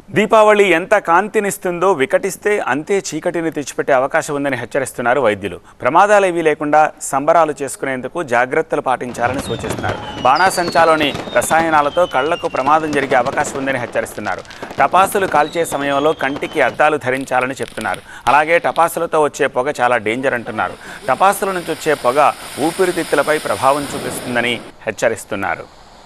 దీపావళి ఎంత కాంతినిస్తుందో వికటిస్తే అంతే చీకటిని తెచ్చిపెట్టే అవకాశం ఉందని హెచ్చరిస్తున్నారు వైద్యులు ప్రమాదాలేవీ లేకుండా సంబరాలు చేసుకునేందుకు జాగ్రత్తలు పాటించాలని సూచిస్తున్నారు బాణాసంచాలోని రసాయనాలతో కళ్లకు ప్రమాదం జరిగే అవకాశం ఉందని హెచ్చరిస్తున్నారు టపాసులు కాల్చే సమయంలో కంటికి అద్దాలు ధరించాలని చెప్తున్నారు అలాగే టపాసులతో వచ్చే పొగ చాలా డేంజర్ అంటున్నారు టపాసుల నుంచి వచ్చే పొగ ఊపిరితిత్తులపై ప్రభావం చూపిస్తుందని హెచ్చరిస్తున్నారు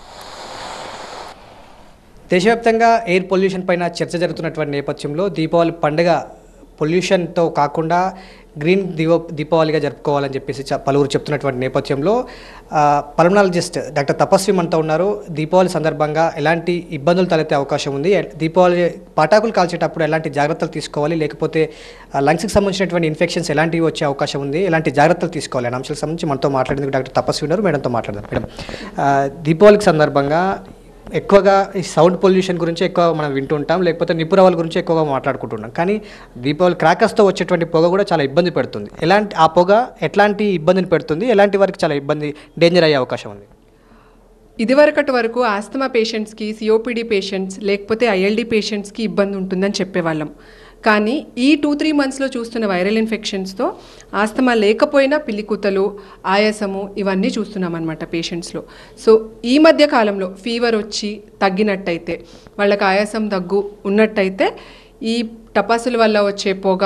దేశవ్యాప్తంగా ఎయిర్ పొల్యూషన్ పైన చర్చ జరుగుతున్నటువంటి నేపథ్యంలో దీపావళి పండుగ పొల్యూషన్తో కాకుండా గ్రీన్ దీప దీపావళిగా జరుపుకోవాలని చెప్పేసి చ- పలువురు చెప్తున్నటువంటి నేపథ్యంలో పల్మనాలజిస్ట్ డాక్టర్ తపస్వి మనతో ఉన్నారు దీపావళి సందర్భంగా ఎలాంటి ఇబ్బందులు తలెత్తే అవకాశం ఉంది ఎ- దీపావళి పటాకులు కాల్చేటప్పుడు ఎలాంటి జాగ్రత్తలు తీసుకోవాలి లేకపోతే లంగ్స్కి సంబంధించినటువంటి ఇన్ఫెక్షన్స్ ఎలాంటివి వచ్చే అవకాశం ఉంది ఎలాంటి జాగ్రత్తలు తీసుకోవాలి అనే అంశాలకు సంబంధించి మనతో మాట్లాడేందుకు డాక్టర్ తపస్వి ఉన్నారు మేడంతో మాట్లాడదాం మేడం ఆ, దీపావళికి సందర్భంగా ఎక్కువగా ఈ సౌండ్ పొల్యూషన్ గురించి ఎక్కువ మనం వింటుంటాం లేకపోతే నిపురవాల గురించి ఎక్కువగా మాట్లాడుకుంటున్నాం కానీ దీపావళి క్రాకర్స్తో వచ్చేటువంటి పొగ కూడా చాలా ఇబ్బంది పెడుతుంది ఎలాంటి ఆ పొగ ఎట్లాంటి ఇబ్బందిని పెడుతుంది ఎలాంటి వారికి చాలా ఇబ్బంది డేంజర్ అయ్యే అవకాశం ఉంది ఇదివరకటి వరకు ఆస్తమా పేషెంట్స్కి సిఓపిడి పేషెంట్స్ లేకపోతే ఐఎల్డి పేషెంట్స్కి ఇబ్బంది ఉంటుందని చెప్పేవాళ్ళం కానీ ఈ టూ త్రీ మంత్స్లో చూస్తున్న వైరల్ ఇన్ఫెక్షన్స్తో ఆస్తమా లేకపోయినా పిల్లికూతలు ఆయాసము ఇవన్నీ చూస్తున్నాం అనమాట పేషెంట్స్లో సో ఈ మధ్య కాలంలో ఫీవర్ వచ్చి తగ్గినట్టయితే వాళ్ళకి ఆయాసం దగ్గు ఉన్నట్టయితే ఈ టపాసుల వల్ల వచ్చే పొగ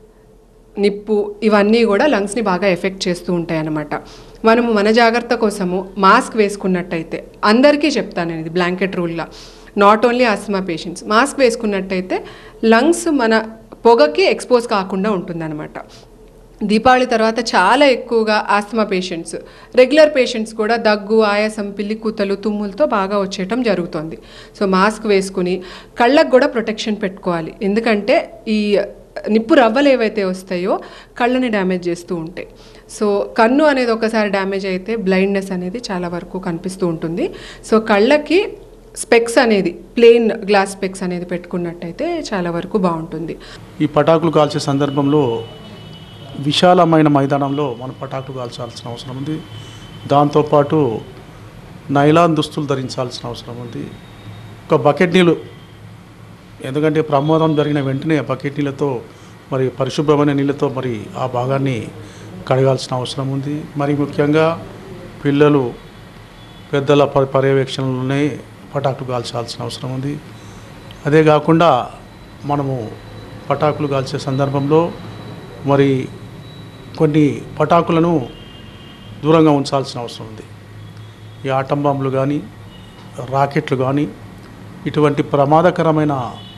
నిప్పు ఇవన్నీ కూడా లంగ్స్ని బాగా ఎఫెక్ట్ చేస్తూ ఉంటాయి అన్నమాట మనము మన జాగ్రత్త కోసము మాస్క్ వేసుకున్నట్టయితే అందరికీ చెప్తాను నేను ఇది బ్లాంకెట్ రూల్గా not only asthma patients mask వేసుకున్నట్టయితే లంగ్స్ మన పొగకి ఎక్స్పోజ్ కాకుండా ఉంటుందన్నమాట దీపావళి తర్వాత చాలా ఎక్కువగా ఆస్తమా పేషెంట్స్ రెగ్యులర్ పేషెంట్స్ కూడా దగ్గు ఆయాసం పిల్లి కూతలు తుమ్ములతో బాగా వచ్చేయటం జరుగుతుంది సో మాస్క్ వేసుకుని కళ్ళకు కూడా ప్రొటెక్షన్ పెట్టుకోవాలి ఎందుకంటే ఈ నిప్పు రవ్వలు ఏవైతే వస్తాయో కళ్ళని డ్యామేజ్ చేస్తూ ఉంటాయి సో కన్ను అనేది ఒకసారి డ్యామేజ్ అయితే బ్లైండ్నెస్ అనేది చాలా వరకు కనిపిస్తూ ఉంటుంది సో కళ్ళకి స్పెక్స్ అనేది ప్లెయిన్ గ్లాస్ స్పెక్స్ అనేది పెట్టుకున్నట్టయితే చాలా వరకు బాగుంటుంది ఈ పటాకులు కాల్చే సందర్భంలో విశాలమైన మైదానంలో మనం పటాకులు కాల్చాల్సిన అవసరం ఉంది దాంతోపాటు నైలాన్ దుస్తులు ధరించాల్సిన అవసరం ఉంది ఒక బకెట్ నీళ్ళు ఎందుకంటే ప్రమాదం జరిగిన వెంటనే ఆ బకెట్ నీళ్ళతో మరి పరిశుభ్రమైన నీళ్ళతో మరి ఆ భాగాన్ని కడగాల్సిన అవసరం ఉంది మరి ముఖ్యంగా పిల్లలు పెద్దల ప పర్యవేక్షణలోనే పటాకులు కాల్చాల్సిన అవసరం ఉంది అదే కాకుండా మనము పటాకులు కాల్చే సందర్భంలో మరి కొన్ని పటాకులను దూరంగా ఉంచాల్సిన అవసరం ఉంది ఈ ఆటం బాంబులు కానీ రాకెట్లు కానీ ఇటువంటి ప్రమాదకరమైన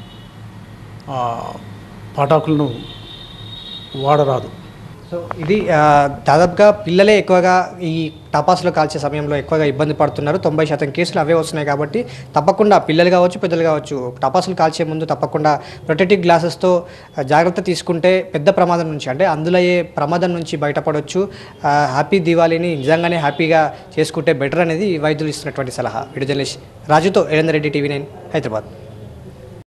ఆ, పటాకులను వాడరాదు సో ఇది ఆ, దాదాపుగా పిల్లలే ఎక్కువగా ఈ టపాసులు కాల్చే సమయంలో ఎక్కువగా ఇబ్బంది పడుతున్నారు తొంభై శాతం కేసులు అవే వస్తున్నాయి కాబట్టి తప్పకుండా పిల్లలు కావచ్చు పెద్దలు కావచ్చు టపాసులు కాల్చే ముందు తప్పకుండా ప్రొటెక్టివ్ గ్లాసెస్తో జాగ్రత్త తీసుకుంటే పెద్ద ప్రమాదం నుంచి అంటే అందులో అయ్యే ప్రమాదం నుంచి బయటపడవచ్చు ఆ, హ్యాపీ దివాళీని నిజంగానే హ్యాపీగా చేసుకుంటే బెటర్ అనేది వైద్యులు ఇస్తున్నటువంటి సలహా వీడియో జర్నలిస్ట్ రాజుతో ఎరేందర్ రెడ్డి టీవీ నైన్ హైదరాబాద్